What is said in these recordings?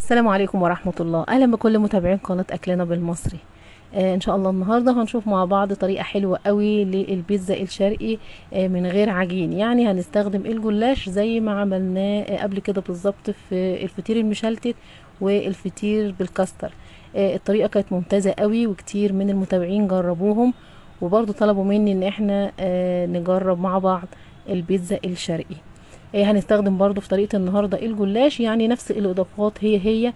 السلام عليكم ورحمة الله أهلا بكل متابعين قناة أكلنا بالمصري آه إن شاء الله النهاردة هنشوف مع بعض طريقة حلوة قوي للبيتزا الشرقي آه من غير عجين يعني هنستخدم الجلاش زي ما عملناه آه قبل كده بالظبط في الفطير المشلتت والفطير بالكاستر آه الطريقة كانت ممتازة قوي وكتير من المتابعين جربوهم وبرضو طلبوا مني ان احنا آه نجرب مع بعض البيتزا الشرقي آه هنستخدم برضو في طريقة النهاردة الجلاش يعني نفس الاضافات هي هي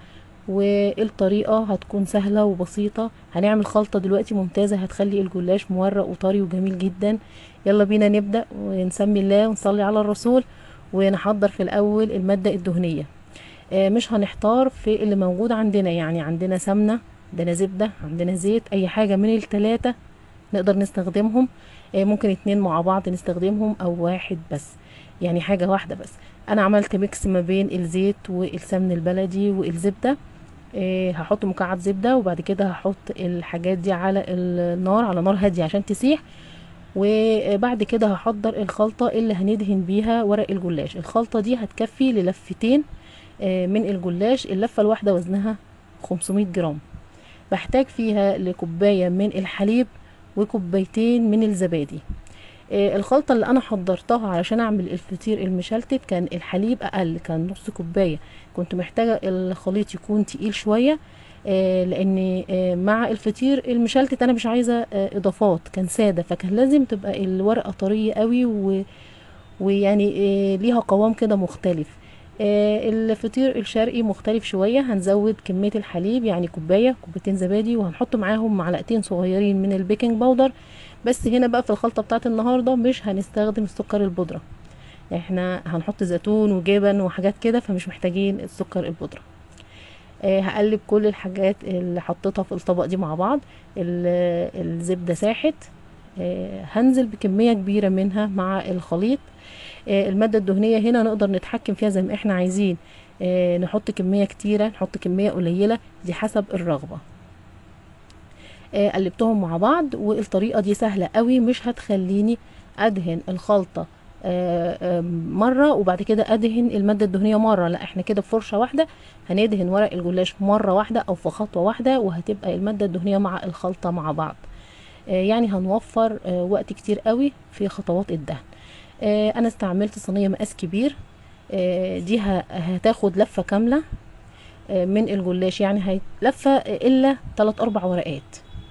والطريقة هتكون سهلة وبسيطة هنعمل خلطة دلوقتي ممتازة هتخلي الجلاش مورق وطري وجميل جدا يلا بينا نبدأ ونسمي الله ونصلي على الرسول ونحضر في الأول المادة الدهنية آه مش هنحتار في اللي موجود عندنا يعني عندنا سمنة عندنا زبدة عندنا زيت أي حاجة من التلاتة نقدر نستخدمهم آه ممكن اتنين مع بعض نستخدمهم أو واحد بس يعني حاجة واحدة بس أنا عملت ميكس ما بين الزيت والسمن البلدي والزبدة إيه هحط مكعب زبدة وبعد كده هحط الحاجات دي على النار على نار هادية عشان تسيح وبعد كده هحضر الخلطة اللي هندهن بيها ورق الجلاش الخلطة دي هتكفي للفتين إيه من الجلاش اللفة الواحدة وزنها 500 جرام بحتاج فيها لكوباية من الحليب وكوبايتين من الزبادي إيه الخلطة اللي انا حضرتها علشان اعمل الفطير المشلتت كان الحليب اقل كان نص كوباية كنت محتاجة الخليط يكون تقيل شوية آه لان آه مع الفطير المشلتت انا مش عايزة آه اضافات كان سادة فكان لازم تبقى الورقة طرية قوي و ويعني ليها قوام كده مختلف الفطير الشرقي مختلف شوية هنزود كمية الحليب يعني كوباية كوبايتين زبادي وهنحط معاهم معلقتين صغيرين من البيكنج باودر بس هنا بقى في الخلطة بتاعت النهاردة مش هنستخدم السكر البودرة يعني احنا هنحط زيتون وجبن وحاجات كده فمش محتاجين السكر البودرة آه هقلب كل الحاجات اللي حطيتها في الطبق دي مع بعض الزبدة ساحت آه هنزل بكمية كبيرة منها مع الخليط آه المادة الدهنية هنا نقدر نتحكم فيها زي ما احنا عايزين آه نحط كمية كتيرة نحط كمية قليلة دي حسب الرغبة آه قلبتهم مع بعض والطريقة دي سهلة قوي مش هتخليني ادهن الخلطة آه مرة وبعد كده ادهن المادة الدهنية مرة لا احنا كده بفرشة واحدة هندهن ورق الجلاش مرة واحدة او في خطوة واحدة وهتبقى المادة الدهنية مع الخلطة مع بعض آه يعني هنوفر وقت كتير قوي في خطوات الدهن انا استعملت صينية مقاس كبير دي هتاخد لفة كاملة من الجلاش يعني لفة الا 3 اربع ورقات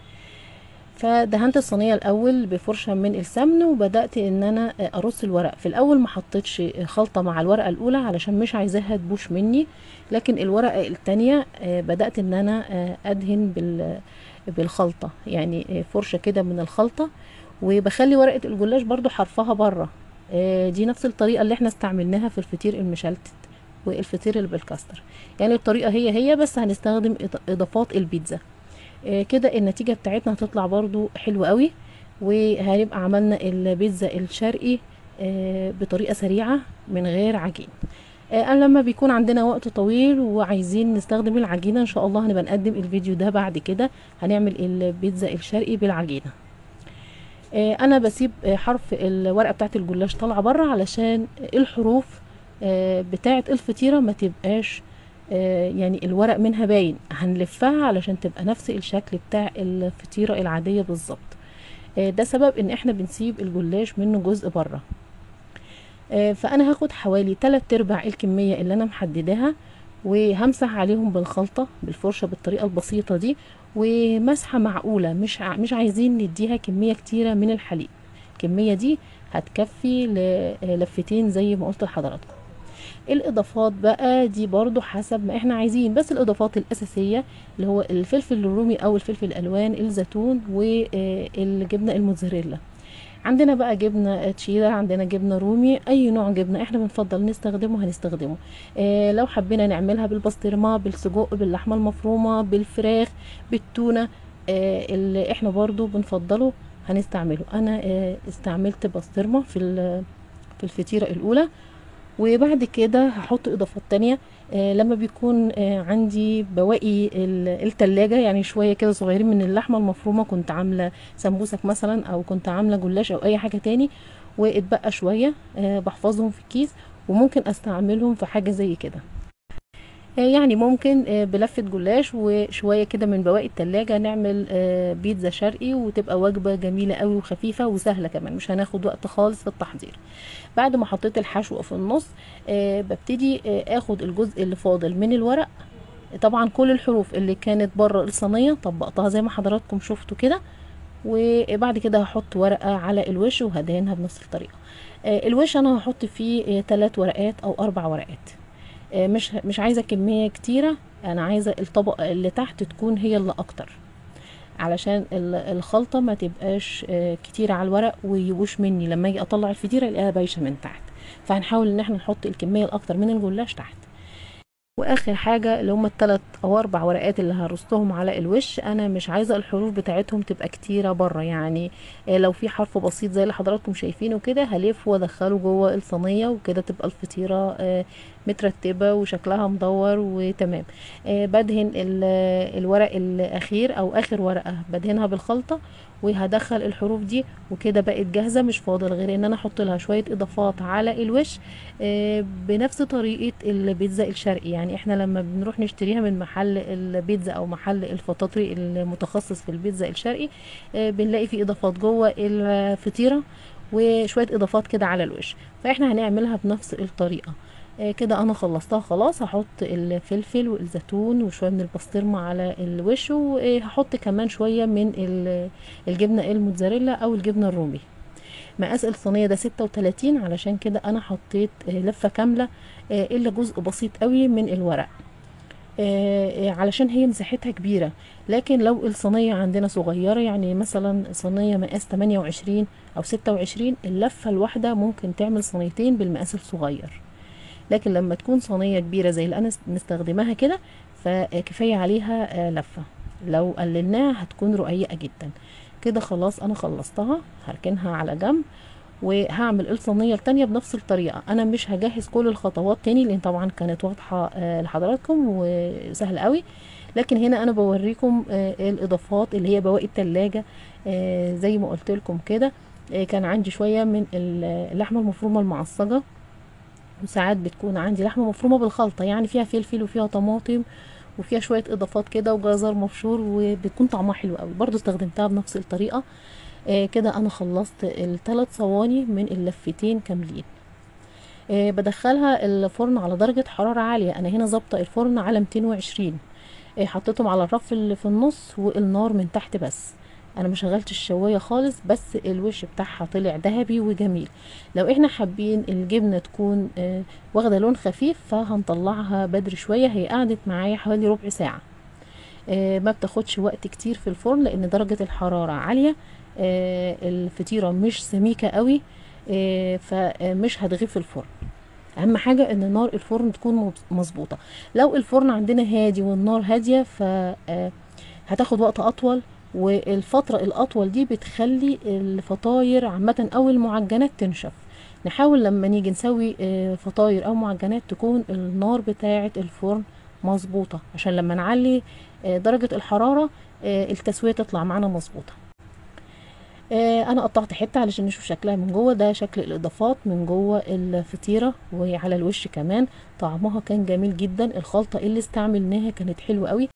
فدهنت الصينيه الاول بفرشه من السمن وبدات ان انا ارص الورق في الاول ما حطيتش خلطه مع الورقه الاولى علشان مش عايزاها تبوش مني لكن الورقه التانية بدات ان انا ادهن بالخلطه يعني فرشه كده من الخلطه وبخلي ورقه الجلاش برضو حرفها بره دي نفس الطريقه اللي احنا استعملناها في الفطير المشلتت والفطير اللي بالكاستر يعني الطريقه هي هي بس هنستخدم اضافات البيتزا آه كده النتيجة بتاعتنا هتطلع برضو حلوة قوي وهنبقى عملنا البيتزا الشرقي آه بطريقة سريعة من غير عجين آه لما بيكون عندنا وقت طويل وعايزين نستخدم العجينة ان شاء الله هنبقى نقدم الفيديو ده بعد كده هنعمل البيتزا الشرقي بالعجينة انا بسيب حرف الورقة بتاعت الجلاش طالعة بره علشان الحروف بتاعت الفطيرة ما تبقاش يعني الورق منها باين هنلفها علشان تبقى نفس الشكل بتاع الفطيرة العادية بالظبط ده سبب ان احنا بنسيب الجلاش منه جزء بره فانا هاخد حوالي 3 ارباع الكمية اللي انا محدداها وهمسح عليهم بالخلطة بالفرشة بالطريقة البسيطة دي ومسحة معقولة مش مش عايزين نديها كمية كتيرة من الحليب الكمية دي هتكفي للفتين زي ما قلت لحضراتكم الاضافات بقى دي برضو حسب ما احنا عايزين بس الاضافات الاساسية اللي هو الفلفل الرومي او الفلفل الالوان الزيتون والجبنة الموتزاريلا عندنا بقى جبنة تشيدر عندنا جبنة رومي اي نوع جبنة احنا بنفضل نستخدمه هنستخدمه اه لو حبينا نعملها بالبسطرمة بالسجق باللحمة المفرومة بالفراخ بالتونة اه اللي احنا برضو بنفضله هنستعمله انا اه استعملت بسطرمة في في الفطيرة الاولى وبعد كده هحط اضافات تانية آه لما بيكون آه عندي بواقي التلاجة يعني شوية كده صغيرين من اللحمة المفرومة كنت عاملة سمبوسك مثلا او كنت عاملة جلاش او اي حاجة تاني واتبقى شوية آه بحفظهم في كيس وممكن استعملهم في حاجة زي كده آه، يعني ممكن آه، بلفة جلاش وشوية كده من بواقي التلاجة نعمل آه، بيتزا شرقي وتبقى وجبة جميلة قوي وخفيفة وسهلة كمان مش هناخد وقت خالص في التحضير بعد ما حطيت الحشو في النص آه، ببتدي آه، اخد الجزء اللي فاضل من الورق طبعا كل الحروف اللي كانت بره الصينية طبقتها زي ما حضراتكم شفتوا كده وبعد كده هحط ورقة على الوش وهدهنها بنفس الطريقة آه، الوش انا هحط فيه ثلاث ورقات او اربع ورقات آه، مش مش عايزة كمية كتيرة انا عايزة الطبقة اللي تحت تكون هي اللي اكتر علشان ال- الخلطة ما تبقاش آه، كتيرة على الورق ويبوش مني لما اجي اطلع الفطيرة الاقيها بايشة من تحت فهنحاول ان احنا نحط الكمية الاكتر من الجلاش تحت واخر حاجة اللي هم الثلاث او اربع ورقات اللي هرصهم على الوش انا مش عايزة الحروف بتاعتهم تبقى كتيرة بره يعني آه، لو في حرف بسيط زي اللي حضراتكم شايفينه كده هلف وادخله جوه الصينية وكده تبقى الفطيرة آه، مترتبة وشكلها مدور وتمام آه، بدهن ال- الورق الاخير او اخر ورقة بدهنها بالخلطة وهدخل الحروف دي وكده بقت جاهزة مش فاضل غير ان انا احط لها شوية اضافات على الوش آه، بنفس طريقة البيتزا الشرقي يعني احنا لما بنروح نشتريها من محل البيتزا او محل الفطاطري المتخصص في البيتزا الشرقي آه، بنلاقي فيه اضافات جوه الفطيرة وشوية اضافات كده على الوش فاحنا هنعملها بنفس الطريقة آه، كده انا خلصتها خلاص هحط الفلفل والزيتون وشويه من البسطرمه على الوش وهحط كمان شويه من ال- الجبنه الموتزاريلا او الجبنه الرومي مقاس الصينيه ده 36 علشان كده انا حطيت آه، لفه كامله آه، الا جزء بسيط قوي من الورق آه، آه، علشان هي مساحتها كبيرة لكن لو الصينية عندنا صغيرة يعني مثلا صينية مقاس 28 أو 26 اللفة الواحدة ممكن تعمل صينيتين بالمقاس الصغير لكن لما تكون صينية كبيرة زي اللي أنا مستخدماها كده فكفاية عليها آه، لفة لو قللناها هتكون رقيقة جدا كده خلاص أنا خلصتها هركنها على جنب وهعمل الصينية التانية بنفس الطريقة أنا مش هجهز كل الخطوات تاني لأن طبعا كانت واضحة آه، لحضراتكم وسهلة قوي لكن هنا أنا بوريكم آه، الإضافات اللي هي بواقي التلاجة آه، زي ما قلت لكم كده آه، كان عندي شوية من اللحمة المفرومة المعصجة وساعات بتكون عندي لحمة مفرومة بالخلطة يعني فيها فلفل وفيها طماطم وفيها شوية اضافات كده وجزر مبشور وبتكون طعمها حلو قوي برضو استخدمتها بنفس الطريقة آه كده انا خلصت الثلاث صواني من اللفتين كاملين آه بدخلها الفرن على درجة حرارة عالية انا هنا ظابطة الفرن على 220 آه حطيتهم على الرف اللي في النص والنار من تحت بس انا ما شغلتش الشوايه خالص بس الوش بتاعها طلع ذهبي وجميل لو احنا حابين الجبنه تكون آه، واخده لون خفيف فهنطلعها بدري شويه هي قعدت معايا حوالي ربع ساعه آه، ما بتاخدش وقت كتير في الفرن لان درجه الحراره عاليه آه، الفطيره مش سميكه قوي آه، فمش هتغيب في الفرن اهم حاجه ان نار الفرن تكون مظ- مظبوطه لو الفرن عندنا هادي والنار هاديه ف آه، هتاخد وقت اطول والفترة الأطول دي بتخلي الفطاير عامة أو المعجنات تنشف نحاول لما نيجي نسوي آه، فطاير أو معجنات تكون النار بتاعة الفرن مظبوطة عشان لما نعلي آه، درجة الحرارة آه، التسوية تطلع معانا مظبوطة آه، انا قطعت حته علشان نشوف شكلها من جوه ده شكل الاضافات من جوه الفطيره وعلى الوش كمان طعمها كان جميل جدا الخلطه اللي استعملناها كانت حلوه قوي